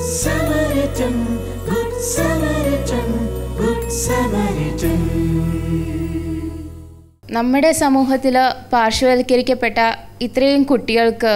Samaritan, Good Samaritan, Good Samaritan. നമ്മുടെ സമൂഹത്തിൽ പാർശ്വവൽക്കരിക്കപ്പെട്ട ഇത്രയും കുട്ടികൾക്ക്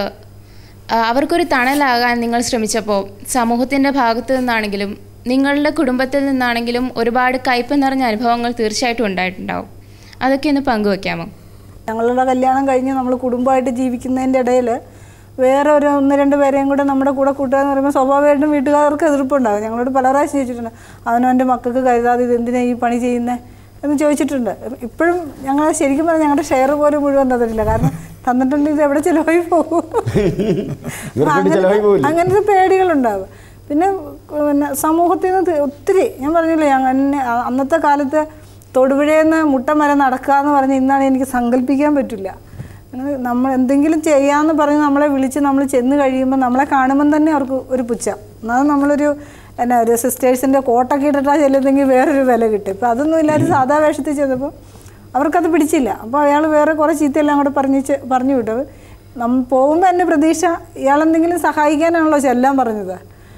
ആ, അവർക്കൊരു തണലാകാൻ നിങ്ങൾ ശ്രമിച്ചപ്പോൾ സമൂഹത്തിൻ്റെ ഭാഗത്തു നിന്നാണെങ്കിലും നിങ്ങളുടെ കുടുംബത്തിൽ നിന്നാണെങ്കിലും ഒരുപാട് കയ്പ് നിറഞ്ഞ അനുഭവങ്ങൾ തീർച്ചയായിട്ടും ഉണ്ടായിട്ടുണ്ടാവും അതൊക്കെ ഒന്ന് പങ്കുവെക്കാമോ ഞങ്ങളുടെ കല്യാണം കഴിഞ്ഞ് നമ്മൾ കുടുംബമായിട്ട് ജീവിക്കുന്നതിൻ്റെ ഇടയിൽ വേറെ ഒരു ഒന്ന് രണ്ട് പേരെയും കൂടെ നമ്മുടെ കൂടെ കൂട്ടുക എന്ന് പറയുമ്പോൾ സ്വാഭാവികമായിട്ടും വീട്ടുകാർക്ക് എതിർപ്പുണ്ടാകും ഞങ്ങളോട് പല പ്രാവശ്യം ചോദിച്ചിട്ടുണ്ട് അവനവൻ്റെ മക്കൾക്ക് കരുതാതെ ഇത് എന്തിനാണ് ഈ പണി ചെയ്യുന്നത് എന്ന് ചോദിച്ചിട്ടുണ്ട് ഇപ്പോഴും ഞങ്ങൾ ശരിക്കും പറഞ്ഞാൽ ഞങ്ങളുടെ ഷെയർ പോലും മുഴുവൻ തന്നിട്ടില്ല കാരണം തന്നിട്ടുണ്ടെങ്കിൽ ഇത് എവിടെ ചിലവായി പോകും ഇവർക്കായിട്ട് ചിലവായി പോവില്ലേ? അങ്ങനത്തെ പേടികളുണ്ടാവും പിന്നെ പിന്നെ സമൂഹത്തിൽ നിന്ന് തി- ഒത്തിരി ഞാൻ പറഞ്ഞില്ലേ ഞാൻ എന്നെ അ- അന്നത്തെ കാലത്ത് തൊടുപുഴയിൽ നിന്ന് മുട്ടം വരെ നടക്കുക എന്ന് പറഞ്ഞ് ഇന്നാണ് എനിക്ക് സങ്കല്പിക്കാൻ പറ്റില്ല അങ്ങനെ നമ്മൾ എന്തെങ്കിലും ചെയ്യാമെന്ന് പറഞ്ഞ് നമ്മളെ വിളിച്ച് നമ്മൾ ചെന്ന് കഴിയുമ്പോൾ നമ്മളെ കാണുമ്പം തന്നെ അവർക്ക് ഒരു പുച്ഛം എന്നാൽ നമ്മളൊരു എന്നാ ഒരു സിസ്റ്റേഴ്സിൻ്റെ കോട്ടൊക്കെ ഇട്ടിട്ടാ ചെല്ലുന്നെങ്കിൽ വേറൊരു വില കിട്ടും ഇപ്പം അതൊന്നും ഇല്ലാതെ സാധാ വേഷത്തിൽ ചെന്നപ്പോൾ അവർക്കത് പിടിച്ചില്ല അപ്പോൾ അയാൾ വേറെ കുറേ ചീത്തയെല്ലാം കൂടെ പറഞ്ഞ് ചെ- പറഞ്ഞു വിട്ടത് നമ്മൾ പോകുമ്പോൾ എൻ്റെ പ്രതീക്ഷ ഇയാളെന്തെങ്കിലും സഹായിക്കാനാണല്ലോ ചെല്ലാൻ പറഞ്ഞത്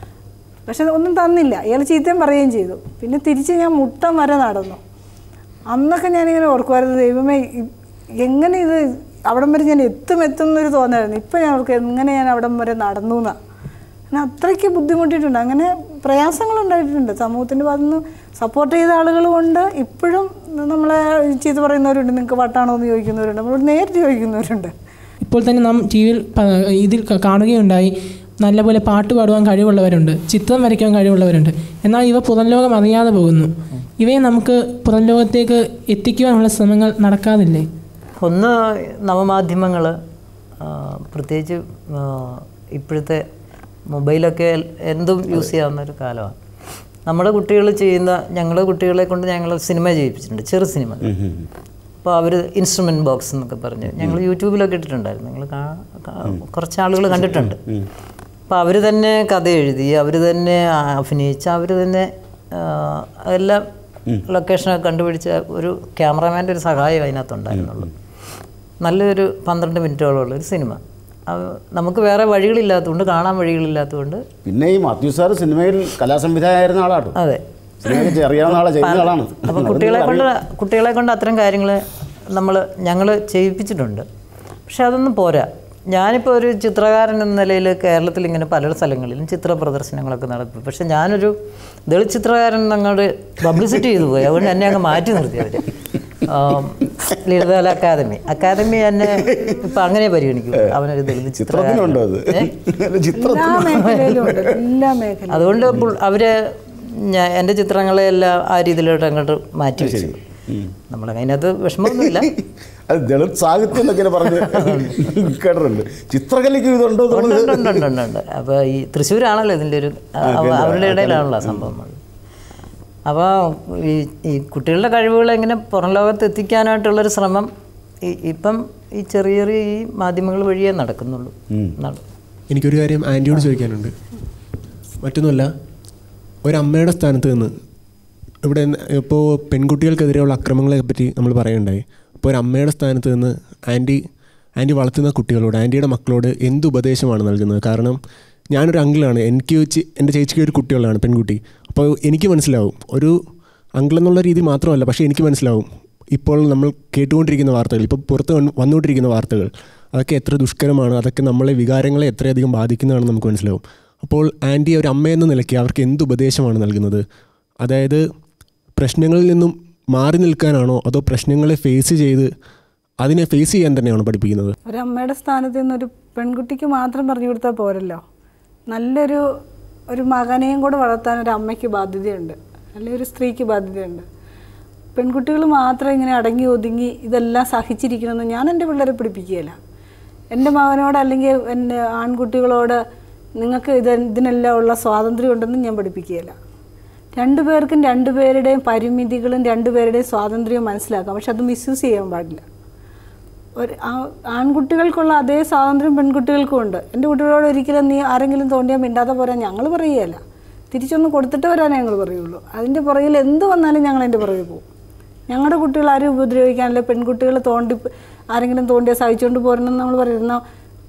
പക്ഷെ ഒന്നും തന്നില്ല ഇയാൾ ചീത്തയും പറയുകയും ചെയ്തു പിന്നെ തിരിച്ച് ഞാൻ മുട്ടം വരെ നടന്നു അന്നൊക്കെ ഞാനിങ്ങനെ ഓർക്കുമായിരുന്നു ദൈവമേ ഇ- എങ്ങനെ ഇത് അവിടം വരെ ഞാൻ എത്തും എത്തും എന്നൊരു തോന്നായിരുന്നു ഇപ്പം ഞാൻ ഓർക്കും എങ്ങനെ ഞാൻ അവിടം വരെ നടന്നു എന്നാ അങ്ങനെ അത്രയ്ക്ക് ബുദ്ധിമുട്ടിയിട്ടുണ്ട് അങ്ങനെ പ്രയാസങ്ങളുണ്ടായിട്ടുണ്ട് സമൂഹത്തിൻ്റെ ഭാഗത്തു നിന്ന് സപ്പോർട്ട് ചെയ്ത ആളുകളുമുണ്ട് ഇപ്പോഴും നമ്മളെ ചീത്ത പറയുന്നവരുണ്ട് നിങ്ങൾക്ക് വട്ടാണോ എന്ന് ചോദിക്കുന്നവരുണ്ട് നമ്മളോട് നേരിട്ട് ചോദിക്കുന്നവരുണ്ട് ഇപ്പോൾ തന്നെ നാം ടി വിയിൽ ഇതിൽ ക- കാണുകയുണ്ടായി നല്ലപോലെ പാട്ട് പാടുവാൻ കഴിവുള്ളവരുണ്ട് ചിത്രം വരയ്ക്കാൻ കഴിവുള്ളവരുണ്ട് എന്നാൽ ഇവ പുറം ലോകം അറിയാതെ പോകുന്നു ഇവയെ നമുക്ക് പുറം ലോകത്തേക്ക് എത്തിക്കുവാനുള്ള ശ്രമങ്ങൾ നടക്കാതില്ലേ ഒന്ന് നവമാധ്യമങ്ങൾ പ്രത്യേകിച്ച് ആ, ഇപ്പോഴത്തെ മൊബൈലൊക്കെ എന്തും യൂസ് ചെയ്യാവുന്ന ഒരു കാലമാണ് നമ്മുടെ കുട്ടികൾ ചെയ്യുന്ന ഞങ്ങളുടെ കുട്ടികളെ കൊണ്ട് ഞങ്ങൾ സിനിമ ചെയ്യിപ്പിച്ചിട്ടുണ്ട് ചെറു സിനിമ അപ്പോൾ അവർ ഇൻസ്ട്രുമെൻറ്റ് ബോക്സ് എന്നൊക്കെ പറഞ്ഞ് ഞങ്ങൾ യൂട്യൂബിലൊക്കെ ഇട്ടിട്ടുണ്ടായിരുന്നു നിങ്ങൾ കുറച്ച് ആളുകൾ കണ്ടിട്ടുണ്ട് അപ്പോൾ അവർ തന്നെ കഥ എഴുതി അവർ തന്നെ അഭിനയിച്ച് അവർ തന്നെ ആ, എല്ലാം ലൊക്കേഷനൊക്കെ കണ്ടുപിടിച്ച ഒരു ക്യാമറാമാൻ്റെ ഒരു സഹായം അതിനകത്തുണ്ടായിരുന്നുള്ളൂ നല്ലൊരു പന്ത്രണ്ട് മിനിറ്റോളമുള്ള ഒരു സിനിമ അത് നമുക്ക് വേറെ വഴികളില്ലാത്തതുകൊണ്ട് കാണാൻ വഴികളില്ലാത്തതുകൊണ്ട് പിന്നെ ഈ മാത്യു സാർ സിനിമയിൽ കലാസംവിധായകനായിരുന്ന ആളാട്ടോ അതെ സിനിമയൊക്കെ അറിയാവുന്ന ആളെ ചെയ്യുന്ന ആളാണ് അപ്പോൾ കുട്ടികളെ കൊണ്ട് കുട്ടികളെ കൊണ്ട് അത്തരം കാര്യങ്ങൾ നമ്മൾ ഞങ്ങൾ ചെയ്യിപ്പിച്ചിട്ടുണ്ട് പക്ഷെ അതൊന്നും പോരാ ഞാനിപ്പോൾ ഒരു ചിത്രകാരൻ എന്ന നിലയിൽ കേരളത്തിൽ ഇങ്ങനെ പല സ്ഥലങ്ങളിലും ചിത്ര പ്രദർശനങ്ങളൊക്കെ നടത്തി പക്ഷെ ഞാനൊരു ദളിത് ചിത്രകാരൻ അങ്ങോട്ട് പബ്ലിസിറ്റി ചെയ്തു പോയി അതുകൊണ്ട് എന്നെ അങ്ങ് മാറ്റി നിർത്തി അവർ ലളിതകല അക്കാദമി അക്കാദമി എന്നെ ഇപ്പം അങ്ങനെ പരിഗണിക്കും അവനൊരു ദളിത് ചിത്രത്തിനുണ്ടോ അത് ചിത്രകാരൻ ഏ? ചിത്രം എല്ലാ മേഖലയിലും ഉണ്ട് എല്ലാ മേഖലയിലും അതുകൊണ്ട് പുൾ- അവര് ഞാൻ എൻ്റെ ചിത്രങ്ങളെല്ലാം ആ രീതിയിലോട്ട് അങ്ങോട്ട് മാറ്റി വെച്ചു നമ്മളെ അതിനകത്ത് വിഷമമൊന്നുമില്ല അത് ദളിത് സാഹിത്യം എന്നൊക്കെ പറഞ്ഞ് കേട്ടിട്ടുണ്ട് ചിത്രകലയ്ക്ക് ഇതുണ്ടോ ഉണ്ട്, എന്നുള്ളത് ഉണ്ട്, ഉണ്ട്, ഉണ്ട്, ഉണ്ട്. അപ്പോൾ ഈ തൃശ്ശൂരാണല്ലോ ഇതിൻ്റെ ഒരു അവ- അവരുടെ ഇടയിലാണല്ലോ ആ സംഭവം ഉള്ളത്. അപ്പോൾ ഈ ഈ കുട്ടികളുടെ കഴിവുകൾ എങ്ങനെ പുറം ലോകത്ത് എത്തിക്കാനായിട്ടുള്ളൊരു ശ്രമം ഈ- ഇപ്പം ഈ ചെറിയ ചെറിയ ഈ മാധ്യമങ്ങൾ വഴിയേ നടക്കുന്നുള്ളൂ നട- എനിക്കൊരു കാര്യം ആൻറ്റിയോട് ചോദിക്കാനുണ്ട് മറ്റൊന്നുമല്ല ഒരമ്മയുടെ സ്ഥാനത്ത് നിന്ന് ഇവിടെ ഇപ്പോൾ പെൺകുട്ടികൾക്കെതിരെയുള്ള അക്രമങ്ങളെ പറ്റി നമ്മൾ പറയുണ്ടായി അപ്പോൾ ഒരു അമ്മയുടെ സ്ഥാനത്ത് നിന്ന് ആൻറ്റി ആൻറ്റി വളർത്തുന്ന കുട്ടികളോട് ആൻറ്റിയുടെ മക്കളോട് എന്ത് ഉപദേശമാണ് നൽകുന്നത് കാരണം ഞാനൊരു അങ്കിളാണ് എനിക്ക് വെച്ച് എൻ്റെ ചേച്ചിക്ക് ഒരു കുട്ടികളാണ് പെൺകുട്ടി അപ്പോൾ എനിക്ക് മനസ്സിലാവും ഒരു അങ്കിൾ എന്നുള്ള രീതി മാത്രമല്ല പക്ഷേ എനിക്ക് മനസ്സിലാവും ഇപ്പോൾ നമ്മൾ കേട്ടുകൊണ്ടിരിക്കുന്ന വാർത്തകൾ ഇപ്പോൾ പുറത്ത് വന്ന് വന്നുകൊണ്ടിരിക്കുന്ന വാർത്തകൾ അതൊക്കെ എത്ര ദുഷ്കരമാണ് അതൊക്കെ നമ്മളെ വികാരങ്ങളെ എത്രയധികം ബാധിക്കുന്നതാണെന്ന് നമുക്ക് മനസ്സിലാവും അപ്പോൾ ആൻറ്റി ഒരു അമ്മയെന്ന നിലയ്ക്ക് അവർക്ക് എന്ത് ഉപദേശമാണ് നൽകുന്നത് അതായത് പ്രശ്നങ്ങളിൽ നിന്നും മാറി നിൽക്കാനാണോ അതോ പ്രശ്നങ്ങളെ ഫേസ് ചെയ്ത് അതിനെ ഫേസ് ചെയ്യാൻ തന്നെയാണോ പഠിപ്പിക്കുന്നത് ഒരമ്മയുടെ സ്ഥാനത്ത് നിന്നൊരു പെൺകുട്ടിക്ക് മാത്രം പറഞ്ഞു കൊടുത്താൽ പോരല്ലോ നല്ലൊരു ഒരു മകനെയും കൂടെ വളർത്താൻ ഒരു അമ്മയ്ക്ക് ബാധ്യതയുണ്ട് അല്ലെങ്കിൽ ഒരു സ്ത്രീക്ക് ബാധ്യതയുണ്ട് പെൺകുട്ടികൾ മാത്രം ഇങ്ങനെ അടങ്ങി ഒതുങ്ങി ഇതെല്ലാം സഹിച്ചിരിക്കണമെന്ന് ഞാൻ എൻ്റെ പിള്ളേരെ പഠിപ്പിക്കുകയില്ല എൻ്റെ മകനോട് അല്ലെങ്കിൽ എൻ്റെ ആൺകുട്ടികളോട് നിങ്ങൾക്ക് ഇത് ഇതിനെല്ലാം ഉള്ള സ്വാതന്ത്ര്യം ഉണ്ടെന്ന് ഞാൻ പഠിപ്പിക്കുകയില്ല രണ്ടുപേർക്കും രണ്ടുപേരുടെയും പരിമിതികളും രണ്ടുപേരുടെയും സ്വാതന്ത്ര്യവും മനസ്സിലാക്കാം പക്ഷെ അത് മിസ്യൂസ് ചെയ്യാൻ പാടില്ല ഒരു ആ- ആൺകുട്ടികൾക്കുള്ള അതേ സ്വാതന്ത്ര്യം പെൺകുട്ടികൾക്കും ഉണ്ട് എൻ്റെ കുട്ടികളോട് ഒരിക്കലും നീ ആരെങ്കിലും തോണ്ടിയാൽ മിണ്ടാതെ പോരാൻ ഞങ്ങൾ പറയുകയല്ല തിരിച്ചൊന്ന് കൊടുത്തിട്ട് വരാനേ ഞങ്ങൾ പറയുള്ളൂ അതിൻ്റെ പുറകിൽ എന്ത് വന്നാലും ഞങ്ങൾ അതിൻ്റെ പുറകിൽ പോകും ഞങ്ങളുടെ കുട്ടികൾ ആരും ഉപദ്രവിക്കാനല്ല പെൺകുട്ടികൾ തോണ്ടി ആരെങ്കിലും തോണ്ടിയാൽ സഹിച്ചുകൊണ്ട് പോരണമെന്ന് നമ്മൾ പറയുന്ന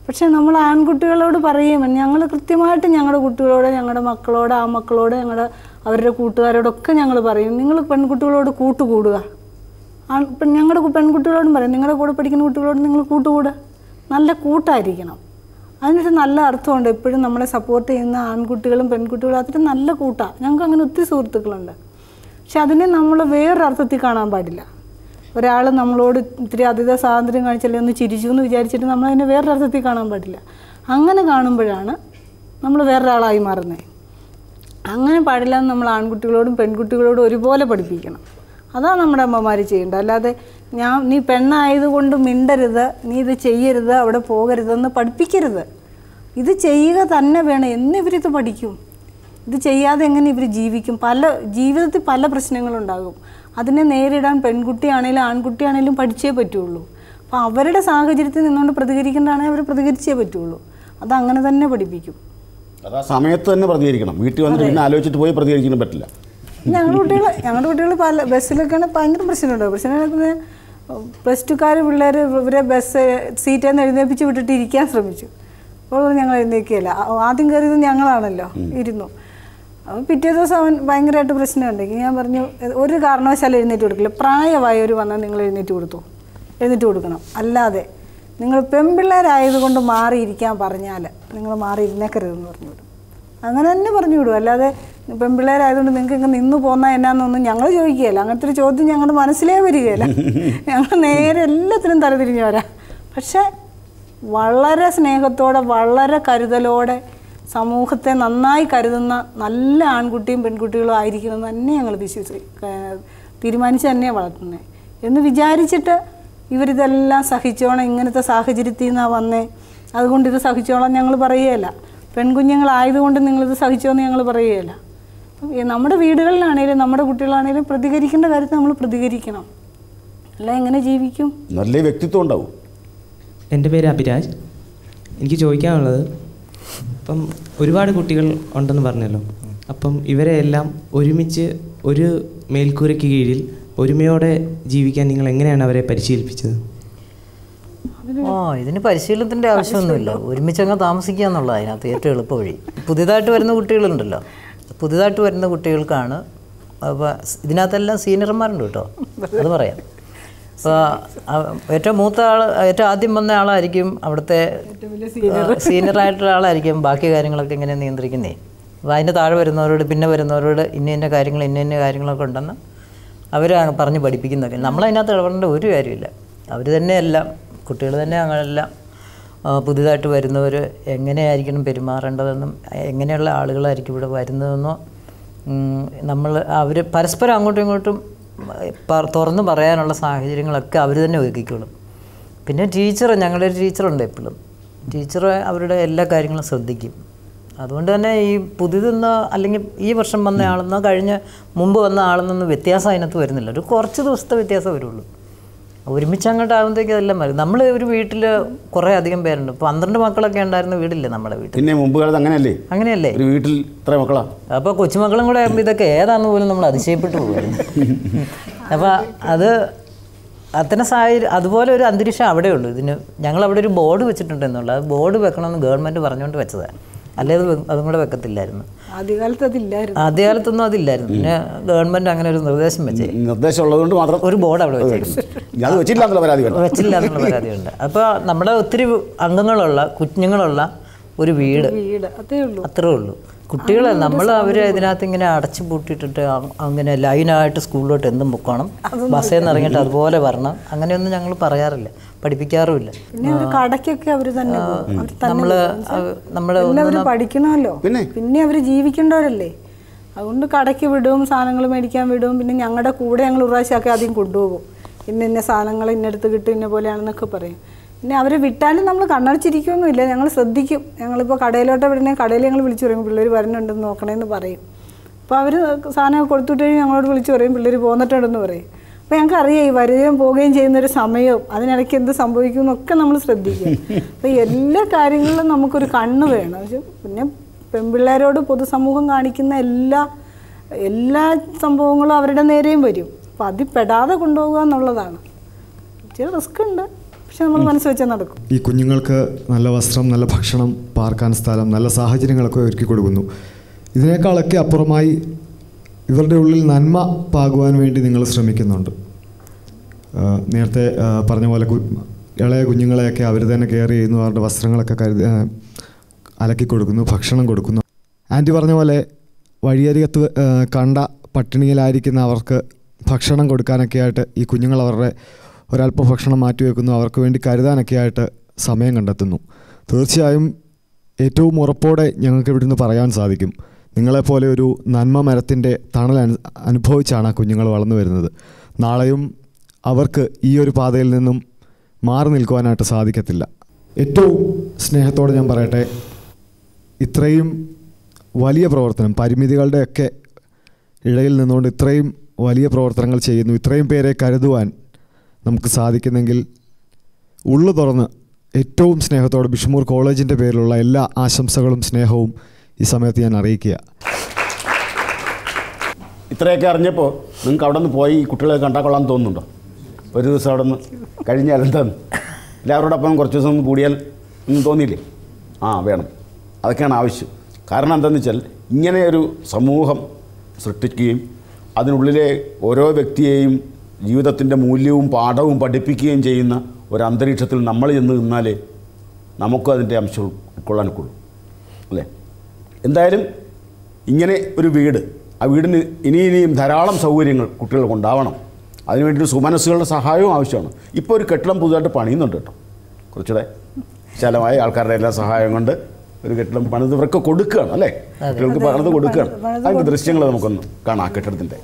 പക്ഷേ നമ്മൾ ആൺകുട്ടികളോട് പറയും ഞങ്ങൾ കൃത്യമായിട്ട് ഞങ്ങളുടെ കുട്ടികളോട് ഞങ്ങളുടെ മക്കളോട് ആ മക്കളോട് ഞങ്ങളുടെ അവരുടെ കൂട്ടുകാരോടൊക്കെ ഞങ്ങൾ പറയും നിങ്ങൾ പെൺകുട്ടികളോട് കൂട്ടുകൂടുക ആൺ പെൺ ഞങ്ങളുടെ കു- പെൺകുട്ടികളോടും പറയും നിങ്ങളുടെ കൂടെ പഠിക്കുന്ന കുട്ടികളോട് നിങ്ങൾ കൂട്ടുകൂടുക നല്ല കൂട്ടായിരിക്കണം അതിനൊരു നല്ല അർത്ഥമുണ്ട് എപ്പോഴും നമ്മളെ സപ്പോർട്ട് ചെയ്യുന്ന ആൺകുട്ടികളും പെൺകുട്ടികളും അതൊരു നല്ല കൂട്ടാണ് ഞങ്ങൾക്ക് അങ്ങനെ ഒത്തിരി സുഹൃത്തുക്കളുണ്ട് പക്ഷെ അതിനെ നമ്മൾ വേറൊരർത്ഥത്തിൽ കാണാൻ പാടില്ല ഒരാൾ നമ്മളോട് ഇത്തിരി അധിക സ്വാതന്ത്ര്യം കാണിച്ചല്ലേ ഒന്ന് ചിരിച്ചു എന്ന് വിചാരിച്ചിട്ട് നമ്മൾ അതിനെ വേറൊരർത്ഥത്തിൽ കാണാൻ പാടില്ല അങ്ങനെ കാണുമ്പോഴാണ് നമ്മൾ വേറൊരാളായി മാറുന്നത് അങ്ങനെ പാടില്ല എന്ന് നമ്മൾ ആൺകുട്ടികളോടും പെൺകുട്ടികളോടും ഒരുപോലെ പഠിപ്പിക്കണം അതാണ് നമ്മുടെ അമ്മമാർ ചെയ്യേണ്ടത് അല്ലാതെ ഞാൻ നീ പെണ്ണായതുകൊണ്ട് മിണ്ടരുത് നീ ഇത് ചെയ്യരുത് അവിടെ പോകരുതെന്ന് പഠിപ്പിക്കരുത് ഇത് ചെയ്യുക തന്നെ വേണം എന്ന് ഇവരിത് പഠിക്കും ഇത് ചെയ്യാതെ എങ്ങനെ ഇവർ ജീവിക്കും പല ജീവിതത്തിൽ പല പ്രശ്നങ്ങളുണ്ടാകും അതിനെ നേരിടാൻ പെൺകുട്ടിയാണേലും ആൺകുട്ടിയാണേലും പഠിച്ചേ പറ്റുള്ളൂ അപ്പോൾ അവരുടെ സാഹചര്യത്തിൽ നിന്നുകൊണ്ട് പ്രതികരിക്കേണ്ടതാണെങ്കിൽ അവർ പ്രതികരിച്ചേ പറ്റുള്ളൂ അത് അങ്ങനെ തന്നെ പഠിപ്പിക്കും അത് ആ സമയത്ത് തന്നെ പ്രതികരിക്കണം വീട്ടിൽ വന്നിട്ട് പിന്നെ ആലോചിച്ചിട്ട് പോയി പ്രതികരിക്കാൻ പറ്റില്ല ഞങ്ങളുടെ കുട്ടികൾ ഞങ്ങളുടെ കുട്ടികൾ പല ബസ്സിലൊക്കെയാണ് ഭയങ്കര പ്രശ്നമുണ്ടാവും പ്രശ്നത്തിന് പ്ലസ് ടുക്കാർ പിള്ളേർ ഇവരെ ബസ് സീറ്റിൽ നിന്ന് എഴുന്നേപ്പിച്ച് വിട്ടിട്ട് ഇരിക്കാൻ ശ്രമിച്ചു അപ്പോൾ ഞങ്ങൾ എഴുന്നേക്കുകയില്ല ആ- ആദ്യം കയറിയത് ഞങ്ങളാണല്ലോ ഇരുന്നു അപ്പോൾ പിറ്റേ ദിവസം അവൻ ഭയങ്കരമായിട്ട് പ്രശ്നമുണ്ടെങ്കിൽ ഞാൻ പറഞ്ഞു "എ- ഒരു കാരണവശാലും എഴുന്നേറ്റ് കൊടുക്കില്ല പ്രായമായവർ വന്നാൽ നിങ്ങൾ എഴുന്നേറ്റ് കൊടുത്തു എഴുന്നേറ്റ് കൊടുക്കണം അല്ലാതെ നിങ്ങൾ പെൺപിള്ളേരായതുകൊണ്ട് മാറിയിരിക്കാൻ പറഞ്ഞാൽ നിങ്ങൾ മാറി ഇരുന്നേക്കരുതെന്ന് പറഞ്ഞു വിടും അങ്ങനെ തന്നെ പറഞ്ഞു വിടും അല്ലാതെ പെൺപിള്ളേരായതുകൊണ്ട് നിങ്ങൾക്ക് ഇങ്ങനെ നിന്ന് പോന്നാൽ എന്നാന്നൊന്നും ഞങ്ങൾ ചോദിക്കുകയില്ല അങ്ങനത്തെ ഒരു ചോദ്യം ഞങ്ങളുടെ മനസ്സിലേ വരികയില്ല ഞങ്ങൾ നേരെ എല്ലാത്തിനും തലതിരിഞ്ഞു വരാം പക്ഷേ വളരെ സ്നേഹത്തോടെ വളരെ കരുതലോടെ സമൂഹത്തെ നന്നായി കരുതുന്ന നല്ല ആൺകുട്ടിയും പെൺകുട്ടികളും ആയിരിക്കണം എന്ന് തന്നെ ഞങ്ങൾ വിശ്വസി ഏഹ് തീരുമാനിച്ച് തന്നെയാണ് വളർത്തുന്നത് എന്ന് വിചാരിച്ചിട്ട് ഇവരിതെല്ലാം സഹിച്ചോണം ഇങ്ങനത്തെ സാഹചര്യത്തിൽ നിന്നാണ് വന്നേ അതുകൊണ്ട് ഇത് സഹിച്ചോളാം ഞങ്ങൾ പറയുകയില്ല പെൺകുഞ്ഞുങ്ങളായതുകൊണ്ട് നിങ്ങളിത് സഹിച്ചോന്ന് ഞങ്ങൾ പറയുകയില്ല അപ്പം ഈ നമ്മുടെ വീടുകളിലാണേലും നമ്മുടെ കുട്ടികളാണേലും പ്രതികരിക്കേണ്ട കാര്യത്തിൽ നമ്മൾ പ്രതികരിക്കണം അല്ല എങ്ങനെ ജീവിക്കും നല്ല വ്യക്തിത്വം ഉണ്ടാവും എൻ്റെ പേര് അഭിരാജ് എനിക്ക് ചോദിക്കാനുള്ളത് ഇപ്പം ഒരുപാട് കുട്ടികൾ ഉണ്ടെന്ന് പറഞ്ഞല്ലോ അപ്പം ഇവരെ എല്ലാം ഒരുമിച്ച് ഒരു മേൽക്കൂരയ്ക്ക് കീഴിൽ ഒരുമയോടെ ജീവിക്കാൻ നിങ്ങൾ എങ്ങനെയാണ് അവരെ പരിശീലിപ്പിച്ചത് ആ ഇതിന് പരിശീലനത്തിൻ്റെ ആവശ്യമൊന്നുമില്ല ഒരുമിച്ചങ്ങ് താമസിക്കുക എന്നുള്ളത് അതിനകത്ത് ഏറ്റവും എളുപ്പ വഴി പുതിയതായിട്ട് വരുന്ന കുട്ടികളുണ്ടല്ലോ പുതിയതായിട്ട് വരുന്ന കുട്ടികൾക്കാണ് അപ്പോൾ ഇതിനകത്തെല്ലാം സീനിയർമാരുണ്ട് കേട്ടോ അത് പറയാം അപ്പോൾ ഏറ്റവും മൂത്ത ആൾ ഏറ്റവും ആദ്യം വന്ന ആളായിരിക്കും അവിടുത്തെ സീനിയർ ആയിട്ടുള്ള ആളായിരിക്കും ബാക്കി കാര്യങ്ങളൊക്കെ ഇങ്ങനെ നിയന്ത്രിക്കുന്നേ അപ്പോൾ അതിൻ്റെ താഴെ വരുന്നവരോട് പിന്നെ വരുന്നവരോട് ഇന്ന ഇന്ന കാര്യങ്ങൾ ഇന്ന ഇന്ന കാര്യങ്ങളൊക്കെ ഉണ്ടെന്ന് അവരാണ് പറഞ്ഞ് പഠിപ്പിക്കുന്നതൊക്കെ നമ്മളതിനകത്ത് ഇടപെടേണ്ട ഒരു കാര്യമില്ല അവർ തന്നെയെല്ലാം കുട്ടികൾ തന്നെ അങ്ങനെല്ലാം ആ, പുതിയതായിട്ട് വരുന്നവർ എങ്ങനെയായിരിക്കണം പെരുമാറേണ്ടതെന്നും എങ്ങനെയുള്ള ആളുകളായിരിക്കും ഇവിടെ വരുന്നതെന്നോ ഉം, നമ്മൾ അവർ പരസ്പരം അങ്ങോട്ടും ഇങ്ങോട്ടും പ- തുറന്ന് പറയാനുള്ള സാഹചര്യങ്ങളൊക്കെ അവർ തന്നെ ഒരുക്കിക്കോളും പിന്നെ ടീച്ചർ ഞങ്ങളുടെ ഒരു ടീച്ചറുണ്ട് എപ്പോഴും ടീച്ചർ അവരുടെ എല്ലാ കാര്യങ്ങളും ശ്രദ്ധിക്കും അതുകൊണ്ട് തന്നെ ഈ പുതിയതെന്നോ അല്ലെങ്കിൽ ഈ വർഷം വന്ന ആളെന്നോ കഴിഞ്ഞ മുമ്പ് വന്ന ആളെന്നൊന്നും വ്യത്യാസം അതിനകത്ത് വരുന്നില്ല ഒരു കുറച്ച് ദിവസത്തെ വ്യത്യാസം വരുള്ളൂ ഒരുമിച്ച് അങ്ങോട്ടാകുമ്പോഴത്തേക്ക് അതെല്ലാം വരും നമ്മൾ ഒരു വീട്ടിൽ കുറേ അധികം പേരുണ്ട് പന്ത്രണ്ട് മക്കളൊക്കെ ഉണ്ടായിരുന്ന വീടില്ലേ നമ്മുടെ വീട്ടിൽ പിന്നെ മുമ്പ് കാലത്ത് അങ്ങനെയല്ലേ അങ്ങനെയല്ലേ ഒരു വീട്ടിൽ ഇത്ര മക്കളാ അപ്പോൾ കൊച്ചുമക്കളും കൂടെ ആകുമ്പോൾ ഇതൊക്കെ ഏതാണെന്ന് പോലും നമ്മൾ അതിശയപ്പെട്ടു പോകുമായിരുന്നു അപ്പോൾ അത് അത്തരം സാഹചര്യം അതുപോലെ ഒരു അന്തരീക്ഷം അവിടെ ഉള്ളൂ ഇതിന് ഞങ്ങൾ അവിടെ ഒരു ബോർഡ് വെച്ചിട്ടുണ്ട് എന്നുള്ളത് അത് ബോർഡ് വെക്കണമെന്ന് ഗവൺമെൻറ് പറഞ്ഞുകൊണ്ട് വെച്ചതാണ് അല്ലേ അത് വെ- അതും കൂടെ വെക്കത്തില്ലായിരുന്നു ആദ്യകാലത്ത് അതില്ലായിരുന്നു ആദ്യകാലത്തൊന്നും അതില്ലായിരുന്നു പിന്നെ ഗവൺമെൻറ് അങ്ങനെ ഒരു നിർദ്ദേശം വെച്ചേ നിർദ്ദേശം ഉള്ളതുകൊണ്ട് മാത്രം ഒരു ബോർഡ് അവിടെ വെച്ചേക്കുന്നു ഞാൻ അത് വെച്ചില്ല എന്നുള്ള പരാതി വേണ്ട വെച്ചില്ല എന്നുള്ള പരാതിയുണ്ട് അപ്പോൾ നമ്മുടെ ഒത്തിരി അംഗങ്ങളുള്ള കുഞ്ഞുങ്ങളുള്ള ഒരു വീട് വീട് അതേ ഉള്ളൂ അത്രേ ഉള്ളൂ കുട്ടികൾ നമ്മൾ അവരെ ഇതിനകത്ത് ഇങ്ങനെ അടച്ചു പൂട്ടിയിട്ടിട്ട് അ- അങ്ങനെ ലൈനായിട്ട് സ്കൂളിലോട്ട് എന്തും പൊക്കണം ബസ്സിൽ നിന്ന് ഇറങ്ങിയിട്ട് അതുപോലെ വരണം അങ്ങനെയൊന്നും ഞങ്ങൾ പറയാറില്ല പഠിപ്പിക്കാറുമില്ല പിന്നെ ഒരു കടയ്ക്കൊക്കെ അവർ തന്നെ പോകും അവർ തന്നെ നമ്മൾ നമ്മുടെ എല്ലാവരും പഠിക്കണമല്ലോ പിന്നെ? പിന്നെ അവർ ജീവിക്കേണ്ടവരല്ലേ അതുകൊണ്ട് കടയ്ക്ക് വിടും സാധനങ്ങൾ മേടിക്കാൻ വിടും പിന്നെ ഞങ്ങളുടെ കൂടെ ഞങ്ങൾ ഒരു പ്രാവശ്യമൊക്കെ ആദ്യം കൊണ്ടുപോകും ഇന്ന ഇന്ന സാധനങ്ങൾ ഇന്നടുത്ത് കിട്ടും ഇന്ന പോലെയാണെന്നൊക്കെ പറയും പിന്നെ അവരെ വിട്ടാലും നമ്മൾ കണ്ണടച്ചിരിക്കുകയൊന്നുമില്ല ഞങ്ങൾ ശ്രദ്ധിക്കും ഞങ്ങളിപ്പോൾ കടയിലോട്ട് വിടണേ കടയിൽ ഞങ്ങൾ വിളിച്ചു പറയും പിള്ളേർ വരുന്നുണ്ടെന്ന് നോക്കണേന്ന് പറയും അപ്പോൾ അവർ സാധനം കൊടുത്തുവിട്ട് കഴിഞ്ഞ് ഞങ്ങളോട് വിളിച്ചു പറയും പിള്ളേർ പോന്നിട്ടുണ്ടെന്ന് പറയും അപ്പോൾ ഞങ്ങൾക്ക് അറിയാം ഈ വരികയും പോവുകയും ചെയ്യുന്ന ഒരു സമയവും അതിനിടയ്ക്ക് എന്ത് സംഭവിക്കും എന്നൊക്കെ നമ്മൾ ശ്രദ്ധിക്കും അപ്പോൾ എല്ലാ കാര്യങ്ങളിലും നമുക്കൊരു കണ്ണ് വേണം പക്ഷെ പിന്നെ പെൺപിള്ളേരോട് പൊതുസമൂഹം കാണിക്കുന്ന എല്ലാ എല്ലാ സംഭവങ്ങളും അവരുടെ നേരെയും വരും അപ്പോൾ അതിൽ പെടാതെ കൊണ്ടുപോകുക എന്നുള്ളതാണ് ഇച്ചിരി റിസ്ക് ഉണ്ട് പക്ഷെ നമ്മൾ മനസ്സ് വെച്ചാൽ നടക്കും ഈ കുഞ്ഞുങ്ങൾക്ക് നല്ല വസ്ത്രം നല്ല ഭക്ഷണം പാർക്കാൻ സ്ഥലം നല്ല സാഹചര്യങ്ങളൊക്കെ ഒരുക്കി കൊടുക്കുന്നു ഇതിനേക്കാളൊക്കെ അപ്പുറമായി ഇവരുടെ ഉള്ളിൽ നന്മ പാകുവാൻ വേണ്ടി നിങ്ങൾ ശ്രമിക്കുന്നുണ്ട് ആ, നേരത്തെ ആ, പറഞ്ഞ പോലെ കു- ഇളയ കുഞ്ഞുങ്ങളെയൊക്കെ അവർ തന്നെ കെയർ ചെയ്യുന്നു അവരുടെ വസ്ത്രങ്ങളൊക്കെ കരുതി ആ, അലക്കി കൊടുക്കുന്നു ഭക്ഷണം കൊടുക്കുന്നു ആൻറ്റി പറഞ്ഞ പോലെ വഴിയരികത്ത് ആ, കണ്ട പട്ടിണിയിലായിരിക്കുന്ന അവർക്ക് ഭക്ഷണം കൊടുക്കാനൊക്കെ ആയിട്ട് ഈ കുഞ്ഞുങ്ങൾ അവരുടെ ഒരല്പ ഭക്ഷണം മാറ്റി വെക്കുന്നു അവർക്ക് വേണ്ടി കരുതാനൊക്കെ ആയിട്ട് സമയം കണ്ടെത്തുന്നു തീർച്ചയായും ഏറ്റവും ഉറപ്പോടെ ഞങ്ങൾക്ക് ഇവിടുന്ന് പറയാൻ സാധിക്കും നിങ്ങളെപ്പോലെ ഒരു നന്മ മരത്തിൻ്റെ തണൽ അനു അനുഭവിച്ചാണ് ആ കുഞ്ഞുങ്ങൾ വളർന്നു വരുന്നത് നാളെയും അവർക്ക് ഈ ഒരു പാതയിൽ നിന്നും മാറി നിൽക്കുവാനായിട്ട് സാധിക്കത്തില്ല ഏറ്റവും സ്നേഹത്തോടെ ഞാൻ പറയട്ടെ ഇത്രയും വലിയ പ്രവർത്തനം പരിമിതികളുടെയൊക്കെ ഇടയിൽ നിന്നുകൊണ്ട് ഇത്രയും വലിയ പ്രവർത്തനങ്ങൾ ചെയ്യുന്നു ഇത്രയും പേരെ കരുതുവാൻ നമുക്ക് സാധിക്കുന്നെങ്കിൽ ഉള്ളു തുറന്ന് ഏറ്റവും സ്നേഹത്തോടെ ബിഷ്മൂർ കോളേജിൻ്റെ പേരിലുള്ള എല്ലാ ആശംസകളും സ്നേഹവും ഈ സമയത്ത് ഞാൻ അറിയിക്കുക ഇത്രയൊക്കെ അറിഞ്ഞപ്പോൾ നിങ്ങൾക്ക് അവിടെ നിന്ന് പോയി ഈ കുട്ടികളെ കണ്ടാൽ കൊള്ളാൻ തോന്നുന്നുണ്ടോ ഒരു ദിവസം അവിടെ നിന്ന് കഴിഞ്ഞാൽ എന്താണ് എല്ലാവരോടൊപ്പം കുറച്ച് ദിവസം ഒന്ന് കൂടിയാൽ ഒന്നും തോന്നിയില്ലേ ആ വേണം അതൊക്കെയാണ് ആവശ്യം കാരണം എന്താണെന്ന് വെച്ചാൽ ഇങ്ങനെ ഒരു സമൂഹം സൃഷ്ടിക്കുകയും അതിനുള്ളിലെ ഓരോ വ്യക്തിയെയും ജീവിതത്തിൻ്റെ മൂല്യവും പാഠവും പഠിപ്പിക്കുകയും ചെയ്യുന്ന ഒരു അന്തരീക്ഷത്തിൽ നമ്മൾ ചെന്ന് നിന്നാലേ നമുക്കും അതിൻ്റെ അംശം ഉൾക്കൊള്ളാനൊക്കുള്ളൂ അല്ലേ എന്തായാലും ഇങ്ങനെ ഒരു വീട് ആ വീടിന് ഇനി ഇനിയും ധാരാളം സൗകര്യങ്ങൾ കുട്ടികൾക്ക് ഉണ്ടാവണം അതിനുവേണ്ടി സുമനസ്സുകളുടെ സഹായവും ആവശ്യമാണ് ഇപ്പോൾ ഒരു കെട്ടിടം പുതുതായിട്ട് പണിയുന്നുണ്ട് കേട്ടോ കുറച്ചുകൂടെ വിശാലമായ ആൾക്കാരുടെ എല്ലാ സഹായം കൊണ്ട് ഒരു കെട്ടിടം പണിത് ഇവർക്ക് കൊടുക്കുകയാണ് അല്ലേ കുട്ടികൾക്ക് പണിത് കൊടുക്കുകയാണ് അതിൻ്റെ ദൃശ്യങ്ങൾ നമുക്കൊന്ന് കാണാം ആ കെട്ടിടത്തിൻ്റെ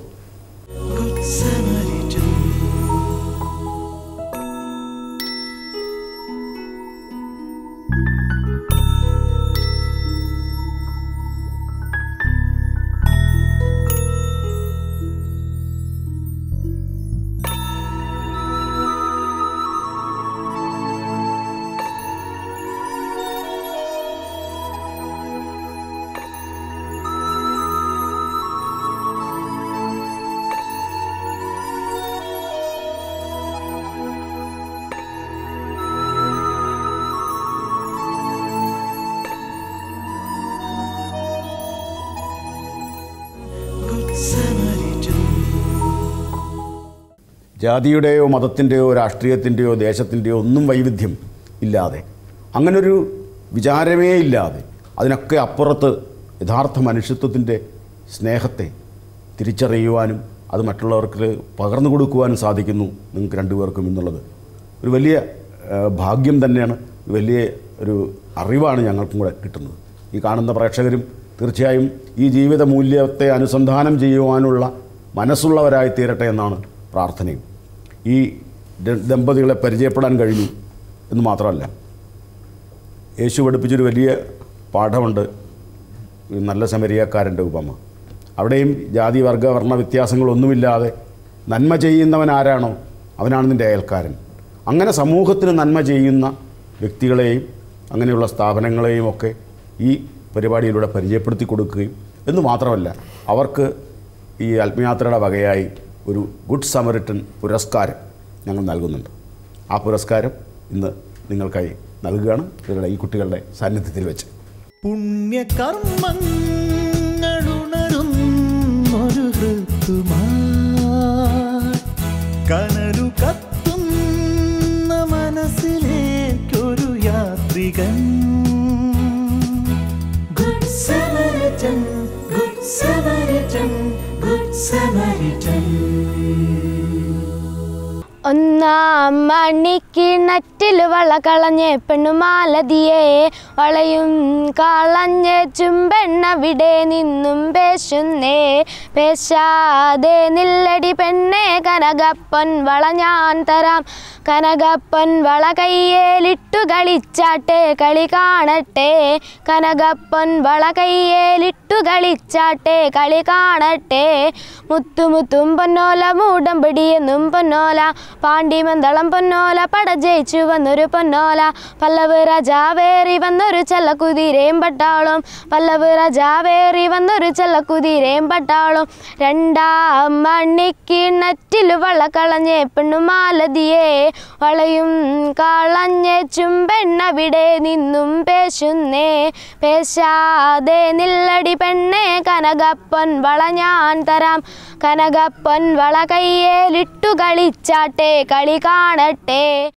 ജാതിയുടെയോ മതത്തിൻ്റെയോ രാഷ്ട്രീയത്തിൻ്റെയോ ദേശത്തിൻ്റെയോ ഒന്നും വൈവിധ്യം ഇല്ലാതെ അങ്ങനൊരു വിചാരമേ ഇല്ലാതെ അതിനൊക്കെ അപ്പുറത്ത് യഥാർത്ഥ മനുഷ്യത്വത്തിൻ്റെ സ്നേഹത്തെ തിരിച്ചറിയുവാനും അത് മറ്റുള്ളവർക്ക് പകർന്നു കൊടുക്കുവാനും സാധിക്കുന്നു നിങ്ങൾക്ക് രണ്ടുപേർക്കും എന്നുള്ളത് ഒരു വലിയ ആ, ഭാഗ്യം തന്നെയാണ് ഒരു വലിയ ഒരു അറിവാണ് ഞങ്ങൾക്കും കൂടെ കിട്ടുന്നത് ഈ കാണുന്ന പ്രേക്ഷകരും തീർച്ചയായും ഈ ജീവിത മൂല്യത്തെ അനുസന്ധാനം ചെയ്യുവാനുള്ള മനസ്സുള്ളവരായി തീരട്ടെ എന്നാണ് പ്രാർത്ഥനയും ഈ ദ- ദമ്പതികളെ പരിചയപ്പെടാൻ കഴിഞ്ഞു എന്ന് മാത്രമല്ല യേശു പഠിപ്പിച്ചൊരു വലിയ പാഠമുണ്ട് ഈ നല്ല സമരിയക്കാരൻ്റെ ഉപമ അവിടെയും ജാതി വർഗ വർണ്ണ വ്യത്യാസങ്ങളൊന്നുമില്ലാതെ നന്മ ചെയ്യുന്നവൻ ആരാണോ അവനാണ് നിൻ്റെ അയൽക്കാരൻ അങ്ങനെ സമൂഹത്തിന് നന്മ ചെയ്യുന്ന വ്യക്തികളെയും അങ്ങനെയുള്ള സ്ഥാപനങ്ങളെയും ഒക്കെ ഈ പരിപാടിയിലൂടെ പരിചയപ്പെടുത്തി കൊടുക്കുകയും എന്ന് മാത്രമല്ല അവർക്ക് ഈ ആത്മയാത്രയുടെ വകയായി ഒരു ഗുഡ് സമരിറ്റൻ പുരസ്കാരം ഞങ്ങൾ നൽകുന്നുണ്ട് ആ പുരസ്കാരം ഇന്ന് നിങ്ങൾക്കായി നൽകുകയാണ് ഇവരുടെ ഈ കുട്ടികളുടെ സാന്നിധ്യത്തിൽ വെച്ച് പുണ്യകർമ്മങ്ങളുണരും ഒരു ഋതുമാ കനലു കത്തുന്ന മനസ്സിലേക്കൊരു യാത്രികൻ Good Samaritan, Good Samaritan, Good Samaritan. ഒന്നാം മണിക്കിണറ്റിൽ വള കളഞ്ഞ് പെണ്ണുമാലതിയെ വളയും കളഞ്ഞ് ചുംബെണ്ണവിടെ നിന്നും പേശുന്നേ പേശാതെ നില്ലടി പെണ്ണെ കനകപ്പൻ വള ഞാൻ തരാം കനകപ്പൻ വള കയ്യേലിട്ടു കളിച്ചാട്ടെ കളി കാണട്ടെ കനകപ്പൻ വള കയ്യേലിട്ടു കളിച്ചാട്ടെ കളി കാണട്ടെ മുത്തുമുത്തും പൊന്നോല മൂടമ്പടിയെന്നും പൊന്നോല പാണ്ടിമന്തളം പൊന്നോല പട ജയിച്ചു വന്നൊരു പൊന്നോല പല്ലവ് രാജാവേറി വന്നൊരു ചെല്ലക്കുതിരയും പട്ടാളും പല്ലവ് രാജാവേറി വന്നൊരു ചെല്ലക്കുതിരയും പട്ടാളും രണ്ടാം മണിക്കിണറ്റില് വള കളഞ്ഞേ പെണ്ണുമാലതിയെ വളയും കളഞ്ഞേ ചുംബെണ്ണവിടെ നിന്നും പേശുന്നേ പേശാതെ നില്ലടി പെണ്ണെ കനകപ്പൊൻ വള ഞാൻ തരാം കനകപ്പൊൻ വള കയ്യേലിട്ടു കളിച്ചാട്ടെ കളി കാണട്ടെ